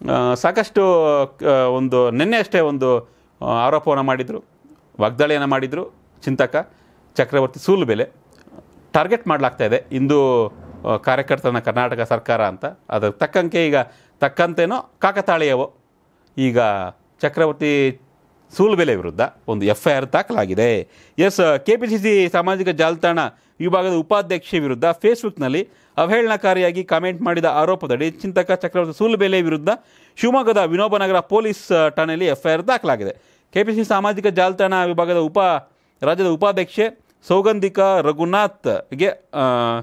ಆ, ಸಾಕಷ್ಟು ಆ, ಒಂದು ನಿನ್ನೆ ಅಷ್ಟೇ ಒಂದು ಆ, ಆರೋಪವನ್ನು ಮಾಡಿದರು ವಾಗ್ದಾಳಿಯನ್ನು ಮಾಡಿದರು ಚಿಂತಕ ಚಕ್ರವರ್ತಿ ಸೂಲುಬೆಲೆ ಟಾರ್ಗೆಟ್ ಮಾಡಲಾಗ್ತಾ ಇದೆ ಇಂದು ಆ, ಕಾರ್ಯಕರ್ತರನ್ನ ಕರ್ನಾಟಕ ಸರ್ಕಾರ ಅಂತ ಅದರ ತಕ್ಕಂತೆ ಈಗ ತಕ್ಕಂತೆನೋ ಕಾಕತಾಳೀಯವೋ ಈಗ ಚಕ್ರವರ್ತಿ ಸೂಲುಬೆಲೆ ವಿರುದ್ಧ ಒಂದು ಎಫ್ ಐ ಆರ್ ದಾಖಲಾಗಿದೆ S K P C C ಸಾಮಾಜಿಕ ಜಾಲತಾಣ ವಿಭಾಗದ ಉಪಾಧ್ಯಕ್ಷೆ ವಿರುದ್ಧ ಫೇಸ್ಬುಕ್ನಲ್ಲಿ ಅವಹೇಳನಕಾರಿಯಾಗಿ ಕಾಮೆಂಟ್ ಮಾಡಿದ ಆರೋಪದಡಿ ಚಿಂತಕ ಚಕ್ರವರ್ತಿ ಸೂಲುಬೆಲೆ ವಿರುದ್ಧ ಶಿವಮೊಗ್ಗದ ವಿನೋಬನಗರ ಪೊಲೀಸ್ ಆ, ಠಾಣೆಯಲ್ಲಿ ಎಫ್ ಐ ಆರ್ ದಾಖಲಾಗಿದೆ ಕೆ ಪಿ ಸಿ ಸಾಮಾಜಿಕ ಜಾಲತಾಣ ವಿಭಾಗದ ಉಪ ರಾಜ್ಯದ ಉಪಾಧ್ಯಕ್ಷೆ ಸೌಗಂಧಿಕ ರಘುನಾಥ್ಗೆ ಆ,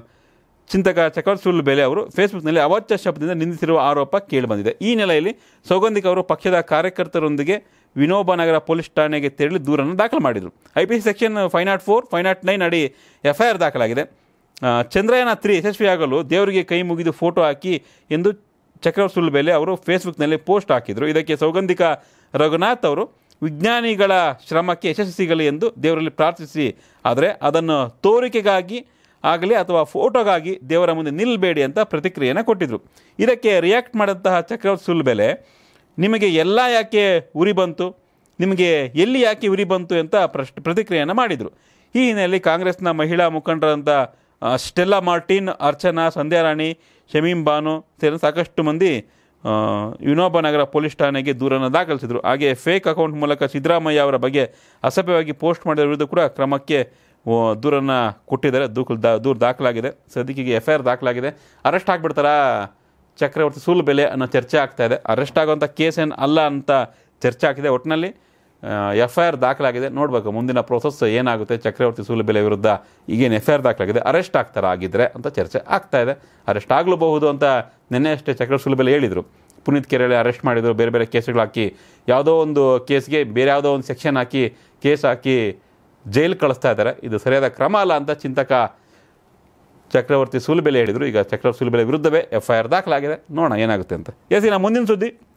ಚಿಂತಕ ಚಕ್ರವರ್ತಿ ಸುಳ್ಳುಬೇಲೆ ಅವರು ಫೇಸ್ಬುಕ್ನಲ್ಲಿ ಅವಾಚ್ಯ ಶಬ್ದದಿಂದ ನಿಂದಿಸಿರುವ ಆರೋಪ ಕೇಳಿಬಂದಿದೆ ಈ ನೆಲೆಯಲ್ಲಿ ಸೌಗಂಧಿಕ ಅವರು ಪಕ್ಷದ ಕಾರ್ಯಕರ್ತರೊಂದಿಗೆ ವಿನೋಬನಗರ ಪೊಲೀಸ್ ಠಾಣೆಗೆ ತೆರಳಿ ದೂರನ್ನು ದಾಖಲು ಮಾಡಿದರು I P C section five not four five not nine ಅಡಿ ಎಫ್ ಐ ಆರ್ ದಾಖಲಾಗಿದೆ ಆ, ಚಂದ್ರಯಾನ ತ್ರೀ ಯಶಸ್ವಿಯಾಗಲು ದೇವರಿಗೆ ಕೈ ಮುಗಿದು ಫೋಟೋ ಹಾಕಿ ಎಂದು ಚಕ್ರವರ್ತಿ ಸುಳ್ಳುಬೇಲೆ ಅವರು ಫೇಸ್ಬುಕ್ನಲ್ಲಿ ಪೋಸ್ಟ್ ಹಾಕಿದರು ಇದಕ್ಕೆ ಸೌಗಂಧಿಕ ರಘುನಾಥ್ ಅವರು ವಿಜ್ಞಾನಿಗಳ ಶ್ರಮಕ್ಕೆ ಯಶಸ್ಸು ಸಿಗಲಿ ಎಂದು ದೇವರಲ್ಲಿ ಪ್ರಾರ್ಥಿಸಿ ಆದರೆ ಅದನ್ನು ತೋರಿಕೆಗಾಗಿ ಆಗಲಿ ಅಥವಾ ಫೋಟೋಗಾಗಿ ದೇವರ ಮುಂದೆ ನಿಲ್ಲಬೇಡಿ ಅಂತ ಪ್ರತಿಕ್ರಿಯೆಯನ್ನು ಕೊಟ್ಟಿದ್ದರು ಇದಕ್ಕೆ ರಿಯಾಕ್ಟ್ ಮಾಡಿದಂತಹ ಚಕ್ರವರ್ತಿ ಸುಲ್ಬೆಲೆ ನಿಮಗೆ ಎಲ್ಲ ಯಾಕೆ ಉರಿ ಬಂತು ನಿಮಗೆ ಎಲ್ಲಿ ಯಾಕೆ ಉರಿ ಬಂತು ಅಂತ ಪ್ರಶ್ ಪ್ರತಿಕ್ರಿಯೆಯನ್ನು ಮಾಡಿದರು ಈ ಹಿನ್ನೆಲೆಯಲ್ಲಿ ಕಾಂಗ್ರೆಸ್ನ ಮಹಿಳಾ ಮುಖಂಡರಂತ ಆ, ಸ್ಟೆಲ್ಲಾ ಮಾರ್ಟಿನ್ ಅರ್ಚನಾ ಸಂಧ್ಯಾರಾಣಿ ಶಮೀಂ ಬಾನು ಸೇರಿದ ಸಾಕಷ್ಟು ಮಂದಿ ಆ, ವಿನೋಬ ನಗರ ಪೊಲೀಸ್ ಠಾಣೆಗೆ ದೂರನ್ನು ದಾಖಲಿಸಿದರು ಹಾಗೆ ಫೇಕ್ ಅಕೌಂಟ್ ಮೂಲಕ ಸಿದ್ದರಾಮಯ್ಯ ಅವರ ಬಗ್ಗೆ ಅಸಭ್ಯವಾಗಿ ಪೋಸ್ಟ್ ಮಾಡಿದ ವಿರುದ್ಧ ಕೂಡ ಕ್ರಮಕ್ಕೆ ಓ, ದೂರನ್ನು ಕೊಟ್ಟಿದ್ದಾರೆ ದೂಕು ದಾ ದೂರು ದಾಖಲಾಗಿದೆ ಸದ್ಯಕ್ಕೆ ಎಫ್ ಐ ಆರ್ ದಾಖಲಾಗಿದೆ ಅರೆಸ್ಟ್ ಆಗಿಬಿಡ್ತಾರಾ ಚಕ್ರವರ್ತಿ ಸೂಲು ಬೆಲೆ ಅನ್ನೋ ಚರ್ಚೆ ಆಗ್ತಾ ಇದೆ ಅರೆಸ್ಟ್ ಆಗುವಂಥ ಕೇಸ್ ಏನು ಅಲ್ಲ ಅಂತ ಚರ್ಚೆ ಆಗ್ತಿದೆ ಒಟ್ಟಿನಲ್ಲಿ ಎಫ್ ಐ ಆರ್ ದಾಖಲಾಗಿದೆ ನೋಡಬೇಕು ಮುಂದಿನ ಪ್ರೋಸೆಸ್ ಏನಾಗುತ್ತೆ ಚಕ್ರವರ್ತಿ ಸೂಲುಬೆಲೆ ವಿರುದ್ಧ ಈಗೇನು ಎಫ್ ಐ ಆರ್ ದಾಖಲಾಗಿದೆ ಅರೆಸ್ಟ್ ಆಗ್ತಾರಾ ಆಗಿದ್ದರೆ ಅಂತ ಚರ್ಚೆ ಆಗ್ತಾ ಇದೆ ಅರೆಸ್ಟ್ ಆಗಲೂಬಹುದು ಅಂತ ನಿನ್ನೆ ಅಷ್ಟೇ ಚಕ್ರವರ್ತಿ ಸೂಲುಬೆಲೆ ಹೇಳಿದರು ಪುನೀತ್ ಕೆರೆಯಲ್ಲಿ ಅರೆಸ್ಟ್ ಮಾಡಿದರು ಬೇರೆ ಬೇರೆ ಕೇಸ್ಗಳು ಹಾಕಿ ಯಾವುದೋ ಒಂದು ಕೇಸ್ಗೆ ಬೇರೆ ಯಾವುದೋ ಒಂದು ಸೆಕ್ಷನ್ ಹಾಕಿ ಕೇಸ್ ಹಾಕಿ ಜೈಲು ಕಳಿಸ್ತಾ ಇದ್ದಾರೆ ಇದು ಸರಿಯಾದ ಕ್ರಮ ಅಲ್ಲ ಅಂತ ಚಿಂತಕ ಚಕ್ರವರ್ತಿ ಸೂಲುಬೆಲೆ ಹೇಳಿದರು ಈಗ ಚಕ್ರವರ್ತಿ ಸೂಲುಬೆಲೆ ವಿರುದ್ಧವೇ ಎಫ್ ಐ ಆರ್ ದಾಖಲಾಗಿದೆ ನೋಡೋಣ ಏನಾಗುತ್ತೆ ಅಂತ ಎಸ್ ಇನ್ನು ಮುಂದಿನ ಸುದ್ದಿ